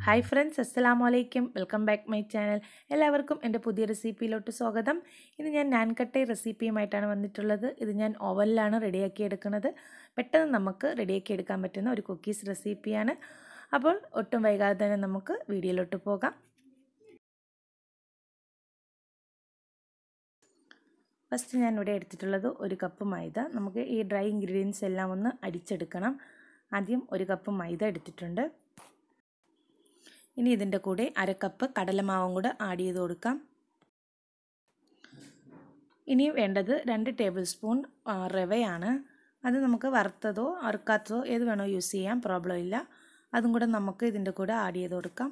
hi friends അസ്സലാമു അലൈക്കും welcome back my channel എല്ലാവർക്കും എൻ്റെ പുതിയ റെസിപ്പിയിലോട്ട് സ്വാഗതം ഇത് ഞാൻ നാൻകട്ടെ റെസിപ്പിയുമായിട്ടാണ് വന്നിട്ടുള്ളത് ഇത് ഞാൻ ഓവനിലാണ് റെഡിയാക്കി എടുക്കുന്നത് പെട്ടെന്ന് നമുക്ക് റെഡിയാക്കി എടുക്കാൻ പറ്റുന്ന ഒരു കുക്കീസ് റെസിപ്പിയാണ് അപ്പോൾ ഒട്ടും വൈകാതെ തന്നെ നമുക്ക് വീഡിയോയിലോട്ട് പോകാം ഫസ്റ്റ് ഞാൻ ഇവിടെ എടുത്തിട്ടുള്ളത് ഒരു കപ്പ് മൈദ നമുക്ക് ഈ ഡ്രൈ ഇൻഗ്രീഡിയൻസ് എല്ലാം ഒന്ന് അരിച്ചെടുക്കണം ആദ്യം ഒരു കപ്പ് മൈദ എടുത്തിട്ടുണ്ട് ഇനി ഇതിൻ്റെ കൂടെ അര കപ്പ് കടലമാവും കൂടെ ആഡ് ചെയ്ത് കൊടുക്കാം ഇനി വേണ്ടത് രണ്ട് ടേബിൾ സ്പൂൺ റവയാണ് അത് നമുക്ക് വറുത്തതോ വറുക്കാത്തതോ ഏത് വേണോ യൂസ് ചെയ്യാം പ്രോബ്ലം ഇല്ല അതും കൂടെ നമുക്ക് ഇതിൻ്റെ കൂടെ ആഡ് ചെയ്ത് കൊടുക്കാം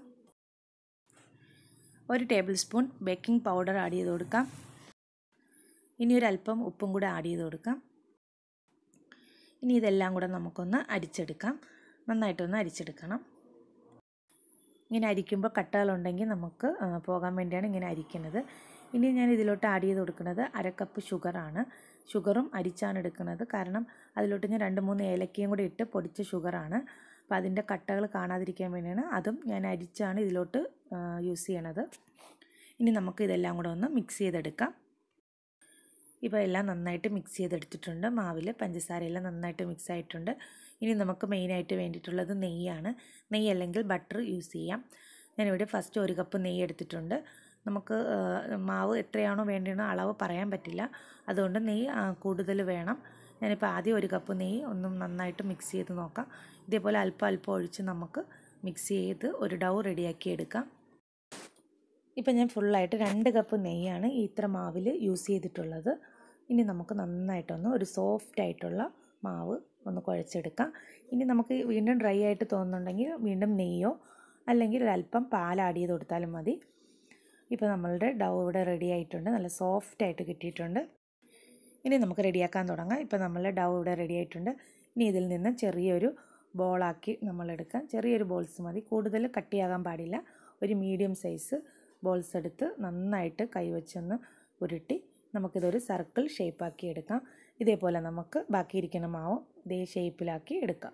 ഒരു tablespoon baking powder add ചെയ്ത് കൊടുക്കാം ഇനി ഒരല്പം ഉപ്പും കൂടെ ആഡ് ചെയ്ത് കൊടുക്കാം ഇനി ഇതെല്ലാം കൂടെ നമുക്കൊന്ന് അരിച്ചെടുക്കാം നന്നായിട്ടൊന്ന് അരിച്ചെടുക്കണം ഇങ്ങനെ അരിക്കുമ്പോൾ കട്ടകളുണ്ടെങ്കിൽ നമുക്ക് പോകാൻ വേണ്ടിയാണ് ഇങ്ങനെ അരിക്കുന്നത് ഇനി ഞാൻ ഇതിലോട്ട് ആഡ് ചെയ്ത് കൊടുക്കുന്നത് അര കപ്പ് ഷുഗറാണ് ഷുഗറും അരിച്ചാണ് എടുക്കുന്നത് കാരണം അതിലോട്ട് ഞാൻ രണ്ട് മൂന്ന് ഏലക്കയും കൂടി ഇട്ട് പൊടിച്ച ഷുഗറാണ് അപ്പോൾ അതിൻ്റെ കട്ടകൾ കാണാതിരിക്കാൻ വേണ്ടിയാണ് അതും ഞാൻ അരിച്ചാണ് ഇതിലോട്ട് യൂസ് ചെയ്യണത് ഇനി നമുക്ക് ഇതെല്ലാം കൂടെ ഒന്ന് മിക്സ് ചെയ്തെടുക്കാം ഇപ്പോൾ എല്ലാം നന്നായിട്ട് മിക്സ് ചെയ്തെടുത്തിട്ടുണ്ട് മാവിൽ പഞ്ചസാരയെല്ലാം നന്നായിട്ട് മിക്സ് ആയിട്ടുണ്ട് ഇനി നമുക്ക് മെയിനായിട്ട് വേണ്ടിയിട്ടുള്ളത് നെയ്യാണ് നെയ്യ് അല്ലെങ്കിൽ ബട്ടർ യൂസ് ചെയ്യാം ഞാനിവിടെ ഫസ്റ്റ് ഒരു കപ്പ് നെയ്യ് എടുത്തിട്ടുണ്ട് നമുക്ക് മാവ് എത്രയാണോ വേണ്ടതെന്ന് അളവ് പറയാൻ പറ്റില്ല അതുകൊണ്ട് നെയ്യ് കൂടുതൽ വേണം ഞാനിപ്പോൾ ആദ്യം ഒരു കപ്പ് നെയ്യ് ഒന്നും നന്നായിട്ട് മിക്സ് ചെയ്ത് നോക്കാം ഇതേപോലെ അല്പം അല്പം ഒഴിച്ച് നമുക്ക് മിക്സ് ചെയ്ത് ഒരു ഡൗ റെഡിയാക്കി എടുക്കാം ഇപ്പം ഞാൻ ഫുള്ളായിട്ട് രണ്ട് കപ്പ് നെയ്യാണ് ഈ ഇത്ര മാവിൽ യൂസ് ചെയ്തിട്ടുള്ളത് ഇനി നമുക്ക് നന്നായിട്ടൊന്ന് ഒരു സോഫ്റ്റ് ആയിട്ടുള്ള മാവ് ഒന്ന് കുഴച്ചെടുക്കാം ഇനി നമുക്ക് വീണ്ടും ഡ്രൈ ആയിട്ട് തോന്നുന്നുണ്ടെങ്കിൽ വീണ്ടും നെയ്യോ അല്ലെങ്കിൽ ഒരല്പം പാൽ ആഡ് ചെയ്ത് കൊടുത്താലും മതി ഇപ്പോൾ നമ്മളുടെ ഡൗ ഇവിടെ റെഡി ആയിട്ടുണ്ട് നല്ല സോഫ്റ്റ് ആയിട്ട് കിട്ടിയിട്ടുണ്ട് ഇനി നമുക്ക് റെഡിയാക്കാൻ തുടങ്ങാം ഇപ്പോൾ നമ്മളുടെ ഡൗ ഇവിടെ റെഡി ആയിട്ടുണ്ട് ഇനി ഇതിൽ നിന്ന് ചെറിയൊരു ബോളാക്കി നമ്മളെടുക്കാം ചെറിയൊരു ബോൾസ് മതി കൂടുതൽ കട്ടിയാകാൻ പാടില്ല ഒരു മീഡിയം സൈസ് ബോൾസ് എടുത്ത് നന്നായിട്ട് കൈവച്ചൊന്ന് ഉരുട്ടി നമുക്കിതൊരു സർക്കിൾ ഷേപ്പാക്കി എടുക്കാം ഇതേപോലെ നമുക്ക് ബാക്കിയിരിക്കുന്ന മാവ് ഇതേ ഷേപ്പിലാക്കി എടുക്കാം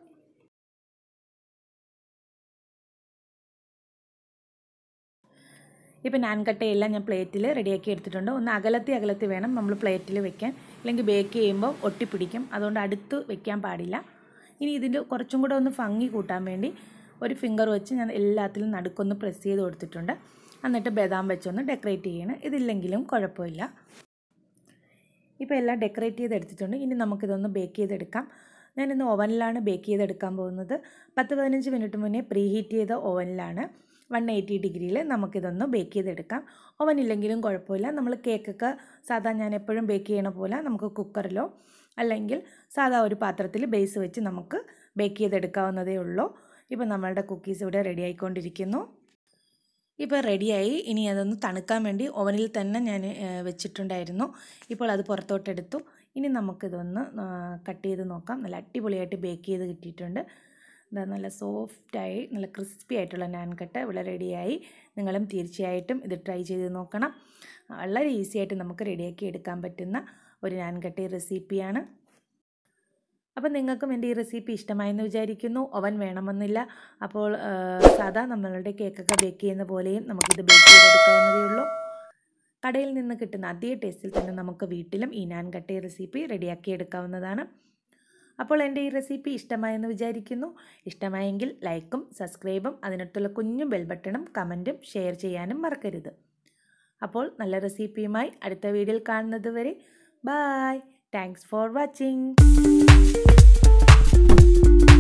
ഇപ്പോൾ നാൻകട്ടയെല്ലാം ഞാൻ പ്ലേറ്റിൽ റെഡിയാക്കി എടുത്തിട്ടുണ്ട് ഒന്ന് അകലത്തി അകലത്തി വേണം നമ്മൾ പ്ലേറ്റിൽ വെക്കാൻ അല്ലെങ്കിൽ ബേക്ക് ചെയ്യുമ്പോൾ ഒട്ടിപ്പിടിക്കും അതുകൊണ്ട് അടുത്ത് വെക്കാൻ പാടില്ല ഇനി ഇതിൻ്റെ കുറച്ചും കൂടെ ഒന്ന് ഭംഗി കൂട്ടാൻ വേണ്ടി ഒരു ഫിംഗർ വെച്ച് ഞാൻ എല്ലാത്തിലും നടുക്കൊന്ന് പ്രസ് ചെയ്ത് കൊടുത്തിട്ടുണ്ട് എന്നിട്ട് ബദാം വെച്ചൊന്ന് ഡെക്കറേറ്റ് ചെയ്യണം ഇതില്ലെങ്കിലും കുഴപ്പമില്ല ഇപ്പോൾ എല്ലാം ഡെക്കറേറ്റ് ചെയ്ത് എടുത്തിട്ടുണ്ട് ഇനി നമുക്കിതൊന്ന് ബേക്ക് ചെയ്തെടുക്കാം ഞാനിന്ന് ഓവനിലാണ് ബേക്ക് ചെയ്തെടുക്കാൻ പോകുന്നത് പത്ത് പതിനഞ്ച് മിനിറ്റ് മുന്നേ പ്രീ ഹീറ്റ് ചെയ്ത ഓവനിലാണ് വൺ എയ്റ്റി ഡിഗ്രിയിൽ നമുക്കിതൊന്ന് ബേക്ക് ചെയ്തെടുക്കാം ഓവൻ ഇല്ലെങ്കിലും കുഴപ്പമില്ല നമ്മൾ കേക്കൊക്കെ സാധാ ഞാൻ എപ്പോഴും ബേക്ക് ചെയ്യണ പോലെ നമുക്ക് കുക്കറിലോ അല്ലെങ്കിൽ സാധാ ഒരു പാത്രത്തിൽ ബേസ് വെച്ച് നമുക്ക് ബേക്ക് ചെയ്തെടുക്കാവുന്നതേ ഉള്ളൂ ഇപ്പോൾ നമ്മളുടെ കുക്കീസ് ഇവിടെ റെഡി ആയിക്കൊണ്ടിരിക്കുന്നു ഇപ്പോൾ റെഡിയായി ഇനി അതൊന്ന് തണുക്കാൻ വേണ്ടി ഓവനിൽ തന്നെ ഞാൻ വെച്ചിട്ടുണ്ടായിരുന്നു ഇപ്പോൾ അത് പുറത്തോട്ടെടുത്തു ഇനി നമുക്കിതൊന്ന് കട്ട് ചെയ്ത് നോക്കാം നല്ല അടിപൊളിയായിട്ട് ബേക്ക് ചെയ്ത് കിട്ടിയിട്ടുണ്ട് ഇതാ നല്ല സോഫ്റ്റായി നല്ല ക്രിസ്പി ആയിട്ടുള്ള നാൻ കട്ട് ഇവിടെ റെഡിയായി നിങ്ങളും തീർച്ചയായിട്ടും ഇത് ട്രൈ ചെയ്ത് നോക്കണം വളരെ ഈസി ആയിട്ട് നമുക്ക് റെഡിയാക്കി എടുക്കാൻ പറ്റുന്ന ഒരു നാൻ കട്ടി റെസിപ്പിയാണ് അപ്പോൾ നിങ്ങൾക്കും എൻ്റെ ഈ റെസിപ്പി ഇഷ്ടമായെന്ന് വിചാരിക്കുന്നു ഓവൻ വേണമെന്നില്ല അപ്പോൾ സാധാ നമ്മളുടെ കേക്കൊക്കെ ബേക്ക് ചെയ്യുന്ന പോലെയും നമുക്കിത് ബേക്ക് ചെയ്തെടുക്കാവുന്നതേ ഉള്ളൂ കടയിൽ നിന്ന് കിട്ടുന്ന അതേ ടേസ്റ്റിൽ തന്നെ നമുക്ക് വീട്ടിലും ഈ നാൻ കട്ടി റെസിപ്പി റെഡിയാക്കി എടുക്കാവുന്നതാണ് അപ്പോൾ എൻ്റെ ഈ റെസിപ്പി ഇഷ്ടമായെന്ന് വിചാരിക്കുന്നു ഇഷ്ടമായെങ്കിൽ ലൈക്കും സബ്സ്ക്രൈബും അതിനടുത്തുള്ള കുഞ്ഞു ബെൽ ബട്ടണും കമൻറ്റും ഷെയർ ചെയ്യാനും മറക്കരുത് അപ്പോൾ നല്ല റെസിപ്പിയുമായി അടുത്ത വീഡിയോയിൽ കാണുന്നത് വരെ ബായ് താങ്ക്സ് ഫോർ വാച്ചിങ്